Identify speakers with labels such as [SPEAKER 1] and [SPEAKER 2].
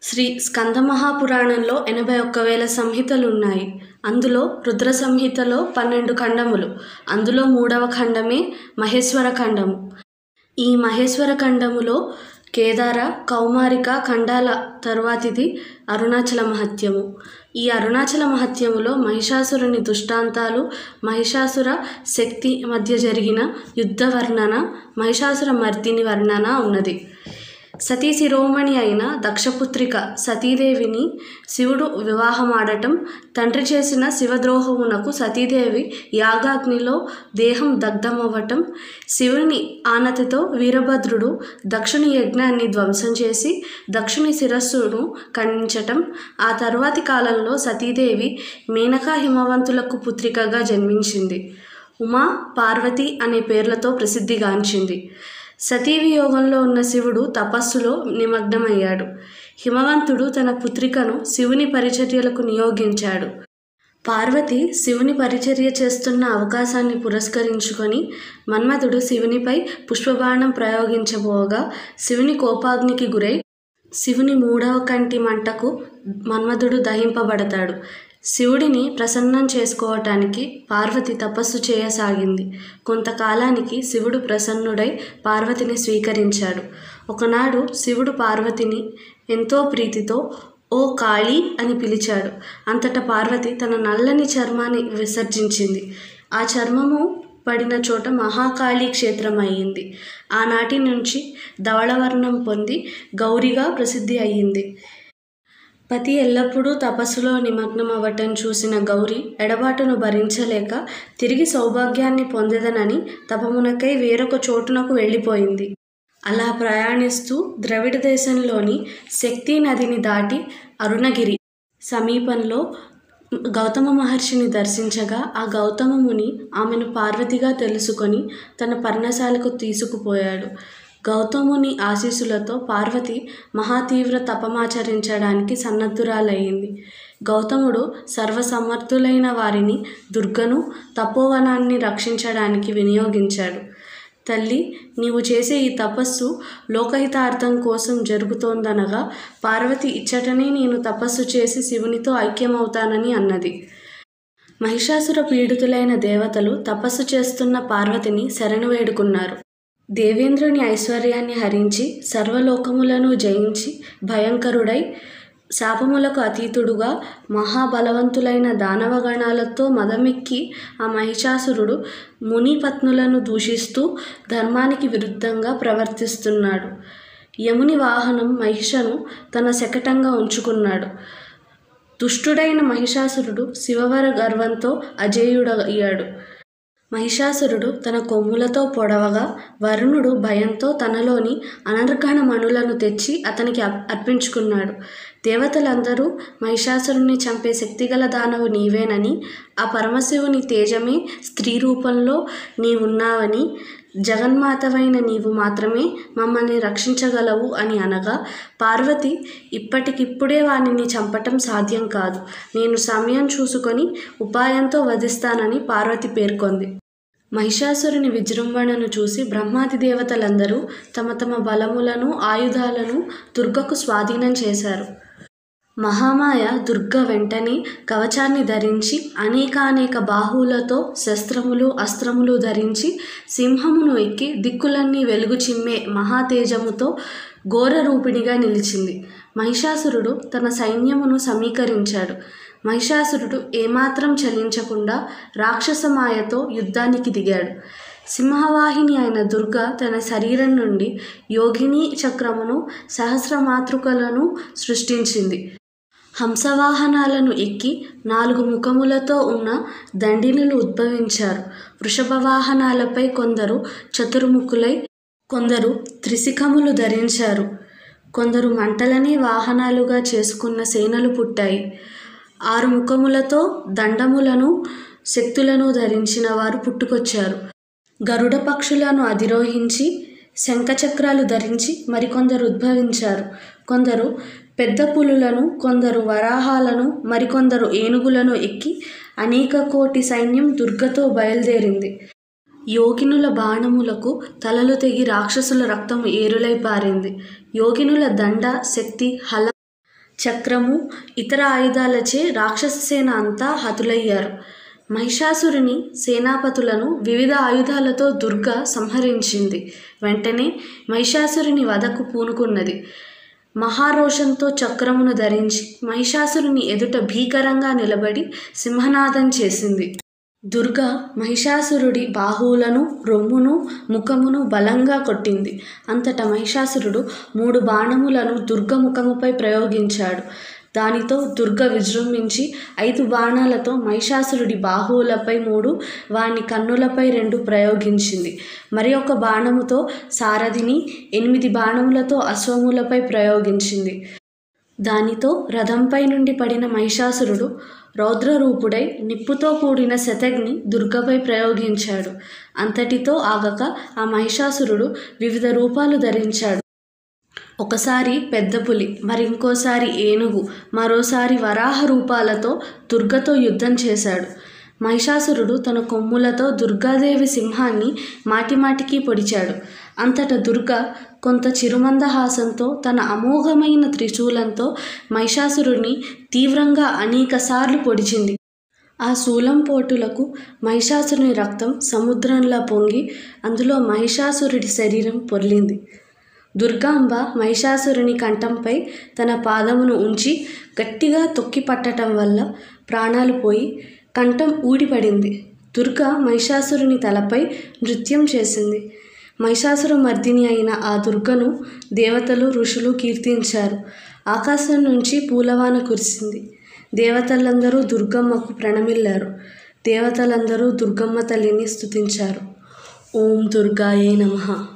[SPEAKER 1] శ్రీ స్కందమహాపురాణంలో ఎనభై ఒక్క వేల సంహితలు ఉన్నాయి అందులో రుద్ర సంహితలో పన్నెండు ఖండములు అందులో మూడవ ఖండమే మహేశ్వర ఖండము ఈ మహేశ్వర ఖండములో కేదార కౌమారిక ఖండాల తరువాతిది అరుణాచల మహత్యము ఈ అరుణాచల మహత్యములో మహిషాసురుని దుష్టాంతాలు మహిషాసుర శక్తి మధ్య జరిగిన యుద్ధ వర్ణన మహిషాసుర మర్దిని వర్ణన ఉన్నది సతీ శిరోమణి అయిన దక్షపుత్రిక సతీదేవిని శివుడు వివాహమాడటం తండ్రి చేసిన శివద్రోహమునకు సతీదేవి యాగాగ్నిలో దేహం దగ్ధమవ్వటం శివుని ఆనతితో వీరభద్రుడు దక్షుని యజ్ఞాన్ని ధ్వంసం చేసి దక్షుని శిరస్సును ఖండించటం ఆ తరువాతి కాలంలో సతీదేవి మేనకా హిమవంతులకు పుత్రికగా జన్మించింది ఉమా పార్వతి అనే పేర్లతో ప్రసిద్ధిగాంచింది సతీవియోగంలో ఉన్న శివుడు తపస్సులో నిమగ్నమయ్యాడు హిమవంతుడు తన పుత్రికను శివుని పరిచర్యలకు నియోగించాడు పార్వతి శివుని పరిచర్య చేస్తున్న అవకాశాన్ని పురస్కరించుకొని మన్మథుడు శివునిపై పుష్పబాణం ప్రయోగించబోగా శివుని కోపాగ్నికి గురై శివుని మూడవ కంటి మంటకు మన్మథుడు దహింపబడతాడు శివుడిని ప్రసన్నం చేసుకోవటానికి పార్వతి తపస్సు చేయసాగింది కొంతకాలానికి శివుడు ప్రసన్నుడై పార్వతిని స్వీకరించాడు ఒకనాడు శివుడు పార్వతిని ఎంతో ప్రీతితో ఓ కాళీ అని పిలిచాడు అంతటా పార్వతి తన నల్లని చర్మాన్ని విసర్జించింది ఆ చర్మము పడిన చోట మహాకాళీ క్షేత్రం అయ్యింది ఆనాటి నుంచి ధవళవర్ణం పొంది గౌరిగా ప్రసిద్ధి అయ్యింది పతి ఎల్లప్పుడూ తపస్సులో నిమగ్నం అవ్వటం చూసిన గౌరి ఎడబాటును భరించలేక తిరిగి సౌభాగ్యాన్ని పొందదనని తపమునకై వేరొక చోటునకు వెళ్ళిపోయింది అలా ప్రయాణిస్తూ ద్రవిడ దేశంలోని శక్తి నదిని దాటి అరుణగిరి సమీపంలో గౌతమ మహర్షిని దర్శించగా ఆ గౌతమ ముని ఆమెను పార్వతిగా తెలుసుకొని తన పర్ణశాలకు తీసుకుపోయాడు గౌతముని ఆశీస్సులతో పార్వతి మహాతీవ్ర తపమాచరించడానికి సన్నద్ధురాలయ్యింది గౌతముడు సర్వసమర్థులైన వారిని దుర్గను తపోవనాన్ని రక్షించడానికి వినియోగించాడు తల్లి నీవు చేసే ఈ తపస్సు లోకహితార్థం కోసం జరుగుతోందనగా పార్వతి ఇచ్చటనే నేను తపస్సు చేసి శివునితో ఐక్యమవుతానని అన్నది మహిషాసుర పీడితులైన దేవతలు తపస్సు చేస్తున్న పార్వతిని శరణు వేడుకున్నారు దేవేంద్రుని ఐశ్వర్యాన్ని హరించి సర్వలోకములను జయించి భయంకరుడై శాపములకు అతీతుడుగా మహాబలవంతులైన దానవగణాలతో మదమెక్కి ఆ మహిషాసురుడు ముని పత్నులను దూషిస్తూ ధర్మానికి విరుద్ధంగా ప్రవర్తిస్తున్నాడు యముని వాహనం మహిషను తన శకటంగా ఉంచుకున్నాడు దుష్టుడైన మహిషాసురుడు శివవర గర్వంతో అజేయుడయ్యాడు మహిషాసురుడు తన కొమ్ములతో పొడవగా వరుణుడు భయంతో తనలోని అనర్గణ మణులను తెచ్చి అతనికి అర్పించుకున్నాడు దేవతలందరూ మహిషాసురుణ్ణి చంపే శక్తిగల దానవు నీవేనని ఆ పరమశివుని తేజమే స్త్రీ రూపంలో నీవున్నావని జగన్మాతవైన నీవు మాత్రమే మమ్మల్ని రక్షించగలవు అని అనగా పార్వతి ఇప్పటికిప్పుడే వానిని చంపటం సాధ్యం కాదు నేను సమయం చూసుకొని ఉపాయంతో వధిస్తానని పార్వతి పేర్కొంది మహిషాసురుని విజృంభణను చూసి బ్రహ్మాది దేవతలందరూ తమ తమ బలములను ఆయుధాలను దుర్గకు స్వాధీనం చేశారు మహామాయ దుర్గ వెంటనే కవచాన్ని ధరించి అనేకానేక బాహువులతో శస్త్రములు అస్త్రములు ధరించి సింహమును ఎక్కి దిక్కులన్నీ వెలుగు చిమ్మే మహాతేజముతో ఘోర రూపిణిగా నిలిచింది మహిషాసురుడు తన సైన్యమును సమీకరించాడు మహిషాసురుడు ఏమాత్రం చలించకుండా రాక్షసమాయతో యుద్ధానికి దిగాడు సింహవాహిని అయిన దుర్గ తన శరీరం నుండి యోగిని చక్రమును సహస్రమాతృకలను సృష్టించింది హంసవాహనాలను ఎక్కి నాలుగు ముఖములతో ఉన్న దండినులు ఉద్భవించారు వృషభ వాహనాలపై కొందరు చతుర్ముఖులై కొందరు త్రిశిఖములు ధరించారు కొందరు మంటలని వాహనాలుగా చేసుకున్న సేనలు పుట్టాయి ఆరు ముఖములతో దండములను శక్తులను ధరించిన వారు పుట్టుకొచ్చారు గరుడ పక్షులను అధిరోహించి శంఖచక్రాలు ధరించి మరికొందరు ఉద్భవించారు కొందరు పెద్ద పులులను కొందరు వరాహాలను మరికొందరు ఏనుగులను ఎక్కి అనేక కోటి సైన్యం దుర్గతో బయలుదేరింది యోగినుల బాణములకు తలలు తెగి రాక్షసుల రక్తం ఏరులై పారింది యోగినుల దండ శక్తి హల చక్రము ఇతర ఆయుధాలచే రాక్షస సేన అంతా హతులయ్యారు మహిషాసురుని సేనాపతులను వివిధ ఆయుధాలతో దుర్గ సంహరించింది వెంటనే మహిషాసురుని వధకు పూనుకున్నది మహారోషంతో చక్రమును ధరించి మహిషాసురుని ఎదుట భీకరంగా నిలబడి సింహనాదం చేసింది దుర్గ మహిషాసురుడి బాహువులను రొమ్మును ముఖమును బలంగా కొట్టింది అంతటా మహిషాసురుడు మూడు బాణములను దుర్గ ముఖముపై ప్రయోగించాడు దానితో దుర్గ విజృంభించి ఐదు బాణాలతో మహిషాసురుడి బాహువులపై మూడు వాని కన్నులపై రెండు ప్రయోగించింది మరి ఒక బాణముతో సారథిని ఎనిమిది బాణములతో అశ్వములపై ప్రయోగించింది దానితో రథంపై నుండి పడిన మహిషాసురుడు రౌద్రరూపుడై నిప్పుతో కూడిన శతగ్ని దుర్గపై ప్రయోగించాడు అంతటితో ఆగక ఆ మహిషాసురుడు వివిధ రూపాలు ధరించాడు ఒకసారి పెద్ద పులి మరింకోసారి ఏనుగు మరోసారి వరాహ రూపాలతో దుర్గతో యుద్ధం చేశాడు మహిషాసురుడు తన కొమ్ములతో దుర్గాదేవి సింహాన్ని మాటిమాటికి పొడిచాడు అంతట దుర్గ కొంత చిరుమందహాసంతో తన అమోఘమైన త్రిశూలంతో మహిషాసురుని తీవ్రంగా అనేకసార్లు పొడిచింది ఆ శూలం పోటులకు మహిషాసురుని రక్తం సముద్రంలా పొంగి అందులో మహిషాసురుడి శరీరం పొర్లింది దుర్గాంబ మహిషాసురుని కంఠంపై తన పాదమును ఉంచి గట్టిగా తొక్కి పట్టటం వల్ల ప్రాణాలు పోయి కంఠం ఊడిపడింది దుర్గ మహిషాసురుని తలపై నృత్యం చేసింది మహిషాసుర మర్దిని అయిన ఆ దుర్గను దేవతలు ఋషులు కీర్తించారు ఆకాశం నుంచి పూలవాన కురిసింది దేవతలందరూ దుర్గమ్మకు ప్రణమిల్లారు దేవతలందరూ దుర్గమ్మ తల్లిని స్తుతించారు ఓం దుర్గాయే నమః